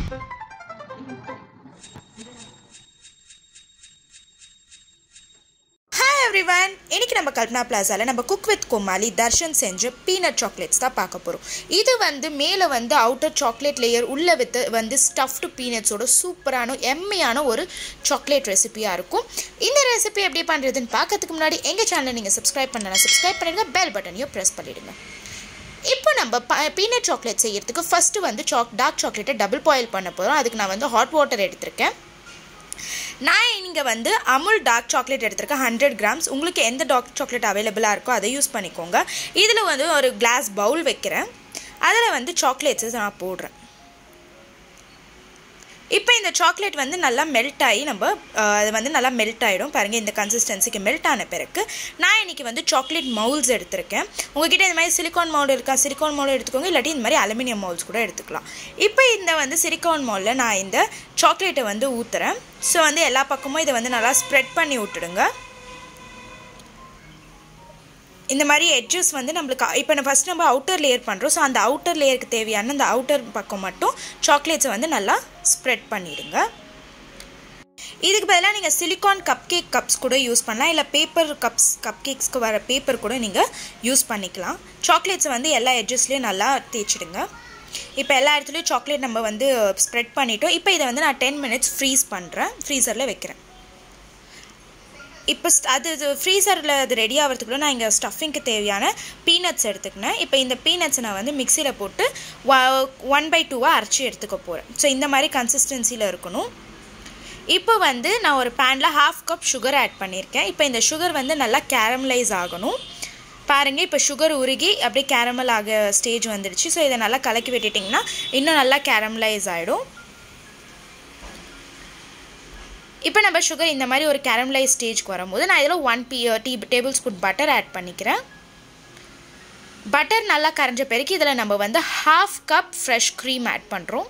hi everyone இன்னைக்கு நம்ம கல்பனா பிளாசாவில் நம்ம குக் வித் கோமாளி தர்ஷன் செஞ்ச பீனட் சாக்லேட்ஸ் தான் பார்க்க போகிறோம் இது வந்து மேலே வந்து அவுட்டர் சாக்லேட் லேயர் உள்ளே வித்து வந்து ஸ்டஃப்டு பீனட்ஸோட சூப்பரான எம்மையான ஒரு சாக்லேட் ரெசிபியாக இருக்கும் இந்த ரெசிபி எப்படி பண்ணுறதுன்னு பார்க்கறதுக்கு முன்னாடி எங்கள் சேனலை நீங்கள் சப்ஸ்கிரைப் பண்ணலாம் சப்ஸ்கிரைப் பண்ணிடுங்க பெல் பட்டனையும் ப்ரெஸ் பண்ணிடுங்க இப்போ நம்ம ப பீனட் சாக்லேட் செய்யறதுக்கு ஃபஸ்ட்டு வந்து சாக் டார்க் சாக்லேட்டை டபுள் பாயில் பண்ண போகிறோம் அதுக்கு நான் வந்து ஹாட் வாட்டர் எடுத்திருக்கேன் நான் இங்கே வந்து அமுல் டார்க் சாக்லேட் எடுத்திருக்கேன் ஹண்ட்ரட் கிராம்ஸ் உங்களுக்கு எந்த டார்க் சாக்லேட் அவைலபிளாக இருக்கோ அதை யூஸ் பண்ணிக்கோங்க இதில் வந்து ஒரு கிளாஸ் பவுல் வைக்கிறேன் அதில் வந்து சாக்லேட்ஸை நான் போடுறேன் இப்போ இந்த சாக்லேட் வந்து நல்லா மெல்ட் ஆகி நம்ம அஹ், அது வந்து நல்லா மெல்ட் ஆகிடும் பாருங்கள் இந்த கன்சிஸ்டன்சிக்கு மெல்ட் ஆன பிறகு நான் இன்றைக்கி வந்து சாக்லேட் மவுல்ஸ் எடுத்திருக்கேன் உங்ககிட்ட இந்த மாதிரி சிலிக்கான் மவுல் இருக்கா சிலிக்கான் மவுல் எடுத்துக்கோங்க இல்லாட்டி இந்த மாதிரி அலுமினியம் மவுல்ஸ் கூட எடுத்துக்கலாம் இப்போ இந்த வந்து சிலிக்கான் மவுலில் நான் இந்த சாக்லேட்டை வந்து ஊற்றுறேன் ஸோ வந்து எல்லா பக்கமும் இதை வந்து நல்லா ஸ்ப்ரெட் பண்ணி விட்டுடுங்க இந்த மாதிரி எட்ஜஸ் வந்து நம்மளுக்கு இப்போ நம்ம ஃபஸ்ட் நம்ம அவுட்டர் லேயர் பண்ணுறோம் ஸோ அந்த அவுட்டர் லேயருக்கு தேவையான அந்த அவுட்டர் பக்கம் மட்டும் சாக்லேட்ஸை வந்து நல்லா ஸ்ப்ரெட் பண்ணிடுங்க இதுக்கு பதிலாக நீங்கள் சிலிக்கான் கப் கேக் கப்ஸ் கூட யூஸ் பண்ணலாம் இல்லை பேப்பர் கப்ஸ் கப் கேக்ஸ்க்கு வர பேப்பர் கூட நீங்கள் யூஸ் பண்ணிக்கலாம் சாக்லேட்ஸை வந்து எல்லா எட்ஜஸ்லேயும் நல்லா தேய்ச்சிடுங்க இப்போ எல்லா இடத்துலையும் சாக்லேட் நம்ம வந்து ஸ்ப்ரெட் பண்ணிட்டோம் இப்போ இதை வந்து நான் டென் மினிட்ஸ் ஃப்ரீஸ் பண்ணுறேன் ஃப்ரீசரில் வைக்கிறேன் இப்போ st- அது இது ஃப்ரீசரில் அது ரெடி ஆகிறதுக்குள்ள நான் இங்கே ஸ்டஃபிங்க்கு தேவையான பீனட்ஸ் எடுத்துக்கினேன் இப்போ இந்த பீனட்ஸை நான் வந்து மிக்சியில் போட்டு ஒன் பை டூவாக அரைச்சி எடுத்துக்க போகிறேன் ஸோ இந்த மாதிரி கன்சிஸ்டன்சியில் இருக்கணும் இப்போ வந்து நான் ஒரு பேனில் ஹாஃப் கப் சுகர் ஆட் பண்ணியிருக்கேன் இப்போ இந்த சுகர் வந்து நல்லா கேரமலைஸ் ஆகணும் பாருங்கள் இப்போ சுகர் உருகி அப்படியே கேரமல் ஆக ஸ்டேஜ் வந்துடுச்சு ஸோ இதை நல்லா கலக்கி விட்டுட்டிங்கன்னா இன்னும் நல்லா கேரமலைஸ் ஆகிடும் இப்போ நம்ம சுகர் இந்த மாதிரி ஒரு கேரமலைஸ் ஸ்டேஜ்க்கு வரும்போது நான் இதில் ஒன் பி டீ டேபிள் ஸ்பூன் பட்டர் ஆட் பண்ணிக்கிறேன் பட்டர் நல்லா கரைஞ்ச பிறகு இதில் நம்ம வந்து half cup fresh cream add பண்ணுறோம்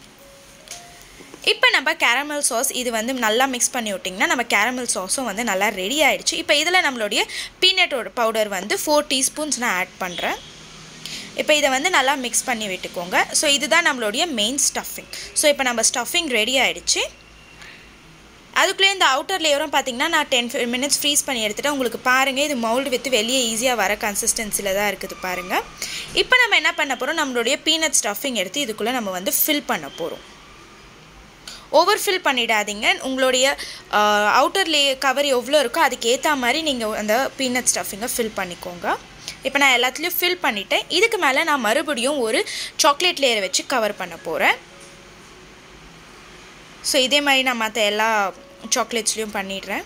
இப்போ நம்ம கேரமல் சாஸ் இது வந்து நல்லா மிக்ஸ் பண்ணி விட்டிங்கன்னா நம்ம கேரமல் சாஸும் வந்து நல்லா ரெடி ஆயிடுச்சு இப்போ இதில் நம்மளுடைய பீனட்டோட பவுடர் வந்து ஃபோர் டீஸ்பூன்ஸ் நான் ஆட் பண்ணுறேன் இப்போ இதை வந்து நல்லா மிக்ஸ் பண்ணி விட்டுக்கோங்க ஸோ இதுதான் நம்மளுடைய மெயின் ஸ்டஃபிங் ஸோ இப்போ நம்ம ஸ்டஃபிங் ரெடி ஆயிடுச்சு அதுக்குள்ளே இந்த அவுட்டர் லேயரும் பார்த்தீங்கன்னா நான் டென் மினிட்ஸ் ஃப்ரீஸ் பண்ணி எடுத்துகிட்டு உங்களுக்கு பாருங்கள் இது மவுல்டு வித்து வெளியே ஈஸியாக வர கன்சிஸ்டன்சியில் தான் இருக்குது பாருங்கள் இப்போ நம்ம என்ன பண்ண போகிறோம் நம்மளுடைய பீனட் ஸ்டஃபிங் எடுத்து இதுக்குள்ளே நம்ம வந்து ஃபில் பண்ண போகிறோம் ஓவர் ஃபில் பண்ணிடாதீங்க உங்களுடைய அவுட்டர் லே கவர் எவ்வளோ இருக்கோ அதுக்கு ஏற்ற மாதிரி நீங்கள் அந்த பீனட் ஸ்டஃபிங்கை ஃபில் பண்ணிக்கோங்க இப்போ நான் எல்லாத்துலேயும் ஃபில் பண்ணிட்டேன் இதுக்கு மேலே நான் மறுபடியும் ஒரு சாக்லேட் லேயரை வச்சு கவர் பண்ண போகிறேன் ஸோ இதே மாதிரி நான் மற்ற எல்லா சாக்லேட்ஸ்லேயும் பண்ணிடுறேன்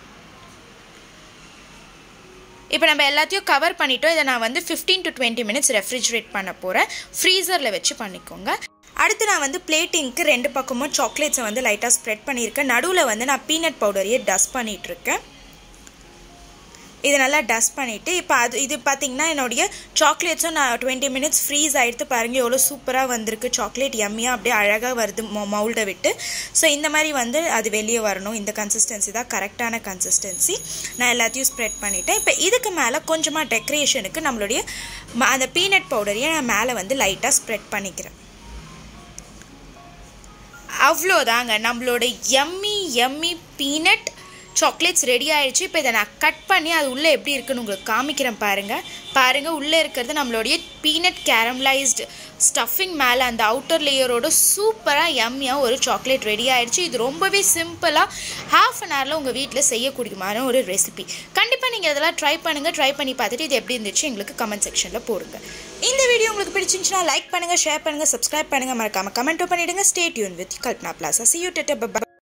இப்போ நம்ம எல்லாத்தையும் கவர் பண்ணிட்டோம் இதை நான் வந்து fifteen to twenty minutes refrigerate பண்ண போகிறேன் ஃப்ரீசரில் வச்சு பண்ணிக்கோங்க அடுத்து நான் வந்து பிளேட்டிங்க்கு ரெண்டு பக்கமும் சாக்லேட்ஸை வந்து லைட்டாக ஸ்ப்ரெட் பண்ணியிருக்கேன் நடுவில் வந்து நான் பீனட் பவுடரையே டஸ்ட் பண்ணிகிட்ருக்கேன் இது நல்லா டஸ்ட் பண்ணிவிட்டு இப்போ அது இது பார்த்திங்கன்னா என்னுடைய சாக்லேட்ஸும் நான் டுவெண்ட்டி மினிட்ஸ் ஃப்ரீஸ் ஆகிடுத்து பாருங்கள் எவ்வளோ சூப்பராக வந்திருக்கு சாக்லேட் எம்மியாக அப்படியே அழகாக வருது மௌ மவுல்டை விட்டு ஸோ இந்த மாதிரி வந்து அது வெளியே வரணும் இந்த கன்சிஸ்டன்சி தான் கரெக்டான கன்சிஸ்டன்சி நான் எல்லாத்தையும் ஸ்ப்ரெட் பண்ணிட்டேன் இப்போ இதுக்கு மேலே கொஞ்சமாக டெக்கரேஷனுக்கு நம்மளுடைய ம- அந்த பீனட் பவுடரையே நான் மேலே வந்து லைட்டாக ஸ்ப்ரெட் பண்ணிக்கிறேன் அவ்வளோதாங்க நம்மளோட yummy yummy peanut chocolates ready ஆயிடுச்சு இப்போ இதை நான் கட் பண்ணி அது உள்ளே எப்படி இருக்குன்னு உங்களுக்கு காமிக்கிறேன் பாருங்கள் பாருங்கள் உள்ளே இருக்கிறது நம்மளுடைய பீனட் கேரமலைஸ்டு ஸ்டஃபிங் மேலே அந்த அவுட்டர் லேயரோட சூப்பராக எம்மியாக ஒரு சாக்லேட் ரெடி ஆயிடுச்சு இது ரொம்பவே சிம்பிளாக ஹாஃப் அன் ஹவரில் உங்கள் வீட்டில் செய்யக்கூடியமான ஒரு ரெசிபி கண்டிப்பாக நீங்கள் இதெல்லாம் ட்ரை பண்ணுங்கள் ட்ரை பண்ணி பார்த்துட்டு இது எப்படி இருந்துச்சு எங்களுக்கு கமெண்ட் செக்ஷனில் போடுங்க இந்த வீடியோ உங்களுக்கு பிடிச்சிருந்துச்சுன்னா லைக் பண்ணுங்கள் ஷேர் பண்ணுங்கள் சப்ஸ்கிரைப் பண்ணுங்கள் மறக்காமல் கமெண்ட்டும் பண்ணிவிடுங்க stay tune with Kalpana plaza see you டெட்ட